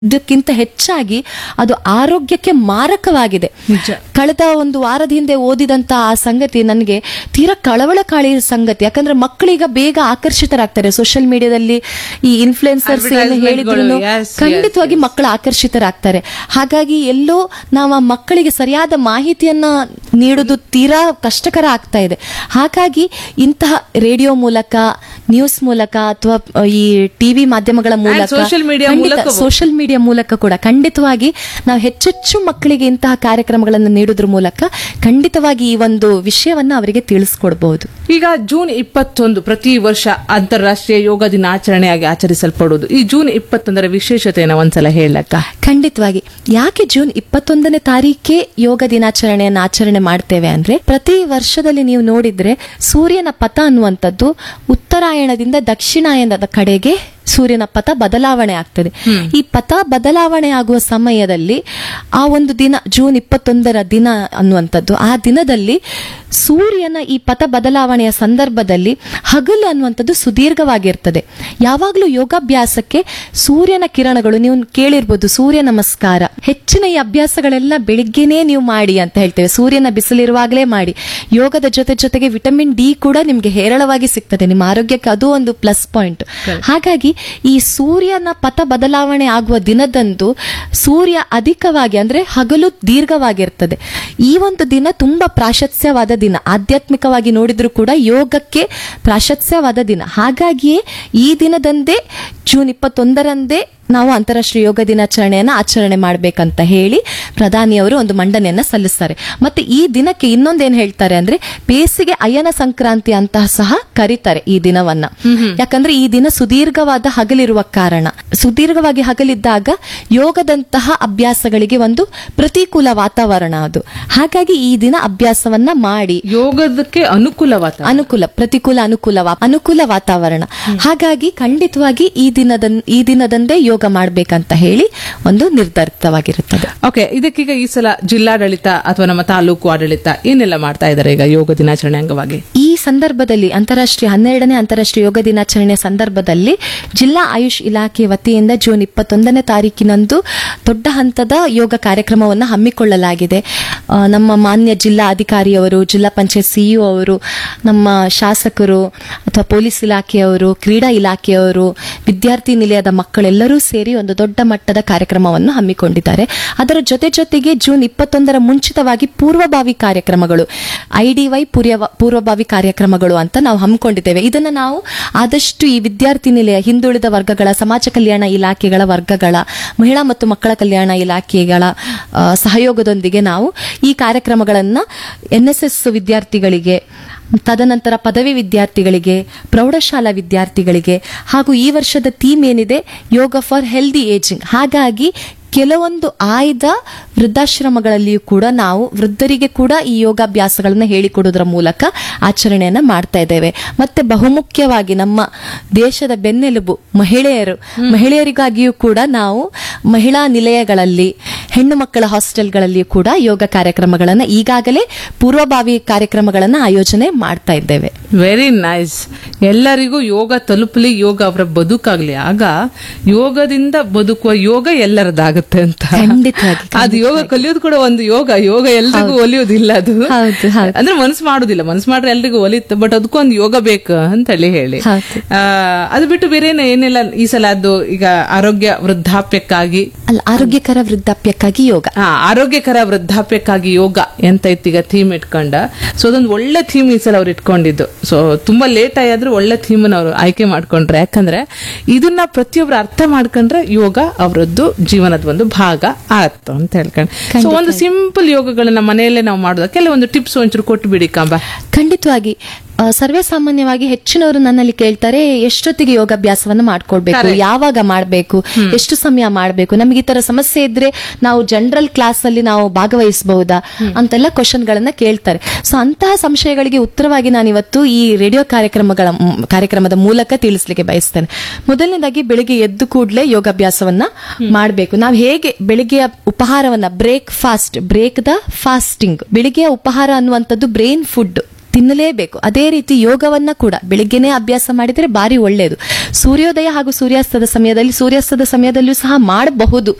ಇದಕ್ಕಿಂತ ಹೆಚ್ಚಾಗಿ ಅದು ಆರೋಗ್ಯಕ್ಕೆ ಮಾರಕವಾಗಿದೆ ನಿಜ. ಕಳೆದ ಒಂದು ವಾರದ ಹಿಂದೆ ಓದಿದಂತ ಆ ಸಂಗತಿ ನನಗೆ ತೀರಾ ಕಳವಳಕಾಳಿ ಸಂಗತಿ ಯಾಕಂದ್ರೆ ಮಕ್ಕಳೀಗ ಬೇಗ ಆಕರ್ಷಿತರಾಗ್ತಾರೆ ಸೋಷಿಯಲ್ ಮೀಡಿಯಾದಲ್ಲಿ ಈ ಇನ್ಫ್ಲುಯೆನ್ಸರ್ಸ್ ಏನು Advertisement ಹೇಳಿದ್ರು ಗಳು, yes, yes, ಖಂಡಿತವಾಗಿ ಮಕ್ಕಳು ಆಕರ್ಷಿತರಾಗ್ತಾರೆ ಹಾಗಾಗಿ ಎಲ್ಲೋ ನಾವು ಆ ಮಕ್ಕಳಿಗೆ ಸರಿಯಾದ ಮಾಹಿತಿಯನ್ನ ನೀಡುವುದು ತೀರಾ ಕಷ್ಟಕರ ಆಗ್ತಾ ಇದೆ ಹಾಗಾಗಿ ಇಂತಹ ರೇಡಿಯೋ ಮೂಲಕ ನ್ಯೂಸ್ ಮೂಲಕ ಅಥವಾ ಈ ಟಿವಿ ಮಾಧ್ಯಮಗಳ ಮೂಲಕ social media ಮೂಲಕವೂ. ಸೋಷಿಯಲ್ ಮೀಡಿಯಾ ಮೂಲಕ ಕೂಡ ಖಂಡಿತವಾಗಿ ನಾವು ಹೆಚ್ಚೆಚ್ಚು ಮಕ್ಕಳಿಗೆ ಇಂತಹ ಕಾರ್ಯಕ್ರಮಗಳನ್ನು ನೀಡೋದ್ರ ಮೂಲಕ ಖಂಡಿತವಾಗಿ ಈ ಒಂದು ವಿಷಯವನ್ನ ಅವರಿಗೆ ತಿಳಿಸ್ಕೊಡ್ಬಹುದು ಈಗ ಜೂನ್ ಇಪ್ಪತ್ತೊಂದು ಪ್ರತಿ ವರ್ಷ ಅಂತಾರಾಷ್ಟ್ರೀಯ ಯೋಗ ದಿನಾಚರಣೆಯಾಗಿ ಆಚರಿಸಲ್ಪಡುವುದು ಈ ಜೂನ್ ಇಪ್ಪತ್ತೊಂದರ ವಿಶೇಷತೆಯನ್ನು ಒಂದ್ಸಲ ಹೇಳಕ್ಕ ಖಂಡಿತವಾಗಿ ಯಾಕೆ ಜೂನ್ ಇಪ್ಪತ್ತೊಂದನೇ ತಾರೀಕೆ ಯೋಗ ದಿನಾಚರಣೆಯನ್ನು ಆಚರಣೆ ಮಾಡ್ತೇವೆ ಅಂದ್ರೆ ಪ್ರತಿ ವರ್ಷದಲ್ಲಿ ನೀವು ನೋಡಿದ್ರೆ ಸೂರ್ಯನ ಪಥ ಅನ್ನುವಂಥದ್ದು ಉತ್ತರಾಯಣದಿಂದ ದಕ್ಷಿಣಾಯನದ ಕಡೆಗೆ ಸೂರ್ಯನ ಪಥ ಬದಲಾವಣೆ ಆಗ್ತದೆ ಈ ಪಥ ಬದಲಾವಣೆ ಆಗುವ ಸಮಯದಲ್ಲಿ ಆ ಒಂದು ದಿನ ಜೂನ್ ಇಪ್ಪತ್ತೊಂದರ ದಿನ ಅನ್ನುವಂಥದ್ದು ಆ ದಿನದಲ್ಲಿ ಸೂರ್ಯನ ಈ ಪಥ ಬದಲಾವಣೆಯ ಸಂದರ್ಭದಲ್ಲಿ ಹಗಲು ಅನ್ನುವಂಥದ್ದು ಸುದೀರ್ಘವಾಗಿರ್ತದೆ ಯಾವಾಗಲೂ ಯೋಗಾಭ್ಯಾಸಕ್ಕೆ ಸೂರ್ಯನ ಕಿರಣಗಳು ನೀವು ಕೇಳಿರ್ಬೋದು ಸೂರ್ಯ ನಮಸ್ಕಾರ ಹೆಚ್ಚಿನ ಈ ಅಭ್ಯಾಸಗಳೆಲ್ಲ ಬೆಳಿಗ್ಗೆನೇ ನೀವು ಮಾಡಿ ಅಂತ ಹೇಳ್ತೇವೆ ಸೂರ್ಯನ ಬಿಸಿಲಿರುವಾಗಲೇ ಮಾಡಿ ಯೋಗದ ಜೊತೆ ಜೊತೆಗೆ ವಿಟಮಿನ್ ಡಿ ಕೂಡ ನಿಮ್ಗೆ ಹೇರಳವಾಗಿ ಸಿಗ್ತದೆ ನಿಮ್ಮ ಆರೋಗ್ಯಕ್ಕೆ ಅದು ಒಂದು ಪ್ಲಸ್ ಪಾಯಿಂಟ್ ಹಾಗಾಗಿ ಈ ಸೂರ್ಯನ ಪಥ ಬದಲಾವಣೆ ಆಗುವ ದಿನದಂದು ಸೂರ್ಯ ಅಧಿಕವಾಗಿ ಅಂದ್ರೆ ಹಗಲು ದೀರ್ಘವಾಗಿರ್ತದೆ ಈ ಒಂದು ದಿನ ತುಂಬಾ ಪ್ರಾಶಸ್ತ್ಯವಾದ ದಿನ ಆಧ್ಯಾತ್ಮಿಕವಾಗಿ ನೋಡಿದ್ರು ಕೂಡ ಯೋಗಕ್ಕೆ ಪ್ರಾಶಸ್ತ್ಯವಾದ ದಿನ ಹಾಗಾಗಿಯೇ ಈ ದಿನದಂದೇ ಜೂನ್ ಇಪ್ಪತ್ತೊಂದರಂದೇ ನಾವು ಅಂತಾರಾಷ್ಟ್ರೀಯ ಯೋಗ ದಿನಾಚರಣೆಯನ್ನ ಆಚರಣೆ ಮಾಡಬೇಕಂತ ಹೇಳಿ ಪ್ರಧಾನಿಯವರು ಒಂದು ಮಂಡನೆಯನ್ನ ಸಲ್ಲಿಸ್ತಾರೆ ಮತ್ತೆ ಈ ದಿನಕ್ಕೆ ಇನ್ನೊಂದೇನ್ ಹೇಳ್ತಾರೆ ಅಂದ್ರೆ ಬೇಸಿಗೆ ಅಯನ ಸಂಕ್ರಾಂತಿ ಅಂತ ಸಹ ಕರೀತಾರೆ ಈ ದಿನವನ್ನ ಯಾಕಂದ್ರೆ ಈ ದಿನ ಸುದೀರ್ಘವಾದ ಹಗಲಿರುವ ಕಾರಣ ಸುದೀರ್ಘವಾಗಿ ಹಗಲಿದ್ದಾಗ ಯೋಗದಂತಹ ಅಭ್ಯಾಸಗಳಿಗೆ ಒಂದು ಪ್ರತಿಕೂಲ ವಾತಾವರಣ ಅದು ಹಾಗಾಗಿ ಈ ದಿನ ಅಭ್ಯಾಸವನ್ನ ಮಾಡಿ ಯೋಗದಕ್ಕೆ ಅನುಕೂಲವಾದ ಅನುಕೂಲ ಪ್ರತಿಕೂಲ ಅನುಕೂಲ ವಾ- ಅನುಕೂಲ ವಾತಾವರಣ ಹಾಗಾಗಿ ಖಂಡಿತವಾಗಿ ಈ ದಿನದ ಈ ದಿನದಂದೇ ಯೋಗ ಮಾಡ್ಬೇಕಂತ ಹೇಳಿ ಒಂದು ನಿರ್ಧಾರಿತವಾಗಿರುತ್ತದೆ ಓಕೆ ಇದಕ್ಕೀಗ ಈ ಸಲ ಜಿಲ್ಲಾಡಳಿತ ಅಥವಾ ನಮ್ಮ ತಾಲೂಕು ಆಡಳಿತ ಏನೆಲ್ಲ ಮಾಡ್ತಾ ಇದ್ದಾರೆ ಈಗ ಯೋಗ ದಿನಾಚರಣೆ ಅಂಗವಾಗಿ ಈ ಸಂದರ್ಭದಲ್ಲಿ ಅಂತಾರಾಷ್ಟ್ರೀಯ ಹನ್ನೆರಡನೇ ಅಂತಾರಾಷ್ಟ್ರೀಯ ಯೋಗ ದಿನಾಚರಣೆ ಸಂದರ್ಭದಲ್ಲಿ ಜಿಲ್ಲಾ ಆಯುಷ್ ಇಲಾಖೆ ವತಿಯಿಂದ ಜೂನ್ ಇಪ್ಪತ್ತೊಂದನೇ ತಾರೀಕಿನಂದು ದೊಡ್ಡ ಹಂತದ ಯೋಗ ಕಾರ್ಯಕ್ರಮವನ್ನು ಹಮ್ಮಿಕೊಳ್ಳಲಾಗಿದೆ ಆ, ನಮ್ಮ ಮಾನ್ಯ ಜಿಲ್ಲಾ ಅಧಿಕಾರಿಯವರು ಜಿಲ್ಲಾ ಪಂಚಾಯತ್ ಸಿಇಒ ಅವರು ನಮ್ಮ ಶಾಸಕರು ಅಥವಾ ಪೊಲೀಸ್ ಇಲಾಖೆಯವರು ಕ್ರೀಡಾ ಇಲಾಖೆಯವರು ವಿದ್ಯಾರ್ಥಿ ನಿಲಯದ ಮಕ್ಕಳೆಲ್ಲರೂ ಸೇರಿ ಒಂದು ದೊಡ್ಡ ಮಟ್ಟದ ಕಾರ್ಯಕ್ರಮವನ್ನು ಹಮ್ಮಿಕೊಂಡಿದ್ದಾರೆ ಅದರ ಜೊತೆ ಜೊತೆಗೆ ಜೂನ್ ಇಪ್ಪತ್ತೊಂದರ ಮುಂಚಿತವಾಗಿ ಪೂರ್ವಭಾವಿ ಕಾರ್ಯಕ್ರಮಗಳು ಐಡಿವೈ ಪೂರ್ವಭಾವಿ ಕಾರ್ಯಕ್ರಮಗಳು ಅಂತ ನಾವು ಹಮ್ಮಿಕೊಂಡಿದ್ದೇವೆ ಇದನ್ನ ನಾವು ಆದಷ್ಟು ಈ ವಿದ್ಯಾರ್ಥಿ ನಿಲಯ ಹಿಂದುಳಿದ ವರ್ಗಗಳ ಸಮಾಜ ಕಲ್ಯಾಣ ಇಲಾಖೆಗಳ ವರ್ಗಗಳ ಮಹಿಳಾ ಮತ್ತು ಮಕ್ಕಳ ಕಲ್ಯಾಣ ಇಲಾಖೆಗಳ ಆ, ಸಹಯೋಗದೊಂದಿಗೆ ನಾವು ಈ ಕಾರ್ಯಕ್ರಮಗಳನ್ನ ಎನ್ ಎಸ್ ಎಸ್ ವಿದ್ಯಾರ್ಥಿಗಳಿಗೆ ತದನಂತರ ಪದವಿ ವಿದ್ಯಾರ್ಥಿಗಳಿಗೆ ಪ್ರೌಢಶಾಲಾ ವಿದ್ಯಾರ್ಥಿಗಳಿಗೆ ಹಾಗೂ ಈ ವರ್ಷದ ಥೀಮ್ ಏನಿದೆ ಯೋಗ ಫಾರ್ ಹೆಲ್ದಿ ಏಜಿಂಗ್ ಹಾಗಾಗಿ ಕೆಲವೊಂದು ಆಯ್ದ ವೃದ್ಧಾಶ್ರಮಗಳಲ್ಲಿಯೂ ಕೂಡ ನಾವು ವೃದ್ಧರಿಗೆ ಕೂಡ ಈ ಯೋಗಾಭ್ಯಾಸಗಳನ್ನ ಹೇಳಿಕೊಡೋದ್ರ ಮೂಲಕ ಆಚರಣೆಯನ್ನ ಮಾಡ್ತಾ ಇದ್ದೇವೆ ಮತ್ತೆ ಬಹುಮುಖ್ಯವಾಗಿ ನಮ್ಮ ದೇಶದ ಬೆನ್ನೆಲುಬು ಮಹಿಳೆಯರು ಮಹಿಳೆಯರಿಗಾಗಿಯೂ ಕೂಡ ನಾವು ಮಹಿಳಾ ನಿಲಯಗಳಲ್ಲಿ ಹೆಣ್ಣು ಮಕ್ಕಳ ಹಾಸ್ಟೆಲ್ಗಳಲ್ಲಿಯೂ ಕೂಡ ಯೋಗ ಕಾರ್ಯಕ್ರಮಗಳನ್ನ ಈಗಾಗಲೇ ಪೂರ್ವಭಾವಿ ಕಾರ್ಯಕ್ರಮಗಳನ್ನ ಆಯೋಜನೆ ಮಾಡ್ತಾ ಇದ್ದೇವೆ ವೆರಿ ನೈಸ್ ಎಲ್ಲರಿಗೂ ಯೋಗ ತಲುಪಲಿ ಯೋಗ ಅವರ ಬದುಕಾಗ್ಲಿ ಆಗ ಯೋಗದಿಂದ ಬದುಕುವ ಯೋಗ ಎಲ್ಲರದಾಗುತ್ತೆ ಅಂತ ಖಂಡಿತವಾಗಿ, ಅದು ಯೋಗ ಕಲಿಯೋದು ಕೂಡ ಒಂದು ಯೋಗ ಯೋಗ ಎಲ್ರಿಗೂ ಒಲಿಯೋದಿಲ್ಲ ಅದು ಹೌದು, ಹೌದು. ಅಂದ್ರೆ ಮನಸ್ಸು ಮಾಡುದಿಲ್ಲ ಮನಸ್ಸು ಮಾಡ್ರೆ ಎಲ್ರಿಗೂ ಒಲಿಯುತ್ತೆ ಬಟ್ ಅದಕ್ಕೂ ಒಂದು ಯೋಗ ಬೇಕು ಅಂತ ಹೇಳಿ ಹೇಳಿ ಹೌದು. ಆ, ಅದು ಬಿಟ್ಟು ಬೇರೆ ಏನ್- ಏನೆಲ್ಲ ಈ ಸಲ ಅದು ಈಗ ಆರೋಗ್ಯ ವೃದ್ಧಾಪ್ಯಕ್ಕಾಗಿ ಅಲ್ಲ ಆರೋಗ್ಯಕರ ವೃದ್ಧಾಪ್ಯಕ್ಕಾಗಿ ಯೋಗ ಹಾ ಆರೋಗ್ಯಕರ ವೃದ್ಧಾಪ್ಯಕ್ಕಾಗಿ ಯೋಗ ಎಂತ ಇತ್ತು ಈಗ ಥೀಮ್ ಇಟ್ಕೊಂಡ ಸೊ ಅದೊಂದು ಒಳ್ಳೆ ಥೀಮ್ ಈ ಸಲ ಅವ್ರು ಇಟ್ಕೊಂಡಿದ್ದು ಸೊ ತುಂಬಾ ಲೇಟ್ ಆಯಾದ್ರೂ ಒಳ್ಳೆ ಥೀಮ್ ಅವರು ಆಯ್ಕೆ ಮಾಡ್ಕೊಂಡ್ರೆ ಯಾಕಂದ್ರೆ ಇದನ್ನ ಪ್ರತಿಯೊಬ್ರು ಅರ್ಥ ಮಾಡ್ಕೊಂಡ್ರೆ ಯೋಗ ಅವರದ್ದು ಜೀವನದ ಒಂದು ಭಾಗ ಆಯ್ತು ಅಂತ ಹೇಳ್ಕೊಂಡು ಸೊ ಒಂದು ಸಿಂಪಲ್ ಯೋಗಗಳನ್ನ ಮನೆಯಲ್ಲೇ ನಾವು ಮಾಡೋದ ಕೆಲವೊಂದು ಟಿಪ್ಸ್ ಒಂಚೂರು ಕೊಟ್ಟು ಬಿಡಿ ಕಾಂಬ ಖಂಡಿತವಾಗಿ ಆ, ಸರ್ವೇ ಸಾಮಾನ್ಯವಾಗಿ ಹೆಚ್ಚಿನವರು ನನ್ನಲ್ಲಿ ಕೇಳ್ತಾರೆ ಎಷ್ಟೊತ್ತಿಗೆ ಯೋಗಾಭ್ಯಾಸವನ್ನು ಮಾಡ್ಕೊಳ್ಬೇಕು Correct. ಯಾವಾಗ ಮಾಡಬೇಕು ಎಷ್ಟು ಸಮಯ ಮಾಡಬೇಕು ನಮಗೆ ಈ ತರ ಸಮಸ್ಯೆ ಇದ್ರೆ ನಾವು ಜನರಲ್ ಕ್ಲಾಸ್ ಅಲ್ಲಿ ನಾವು ಭಾಗವಹಿಸಬಹುದಾ ಅಂತೆಲ್ಲ ಕ್ವಶನ್ ಗಳನ್ನ ಕೇಳ್ತಾರೆ ಸೊ ಅಂತಹ ಸಂಶಯಗಳಿಗೆ ಉತ್ತರವಾಗಿ ನಾನು ಇವತ್ತು ಈ ರೇಡಿಯೋ ಕಾರ್ಯಕ್ರಮಗಳ ಮ್, ಕಾರ್ಯಕ್ರಮದ ಮೂಲಕ ತಿಳಿಸ್ಲಿಕ್ಕೆ ಬಯಸ್ತೇನೆ ಮೊದಲನೇದಾಗಿ ಬೆಳಿಗ್ಗೆ ಎದ್ದು ಕೂಡಲೇ ಯೋಗಾಭ್ಯಾಸವನ್ನ ಮಾಡಬೇಕು ನಾವು ಹೇಗೆ ಬೆಳಿಗ್ಗೆಯ ಉಪಹಾರವನ್ನ breakfast break the fasting ಬೆಳಿಗ್ಗೆಯ ಉಪಹಾರ ಅನ್ನುವಂಥದ್ದು ಬ್ರೈನ್ ಫುಡ್ ತಿನ್ನಲೇಬೇಕು ಅದೇ ರೀತಿ ಯೋಗವನ್ನ ಕೂಡ ಬೆಳಿಗ್ಗೆನೆ ಅಭ್ಯಾಸ ಮಾಡಿದ್ರೆ ಬಾರಿ ಒಳ್ಳೆಯದು ಸೂರ್ಯೋದಯ ಹಾಗೂ ಸೂರ್ಯಾಸ್ತದ ಸಮಯದಲ್ಲಿ ಸೂರ್ಯಾಸ್ತದ ಸಮಯದಲ್ಲಿಯೂ ಸಹ ಮಾಡಬಹುದು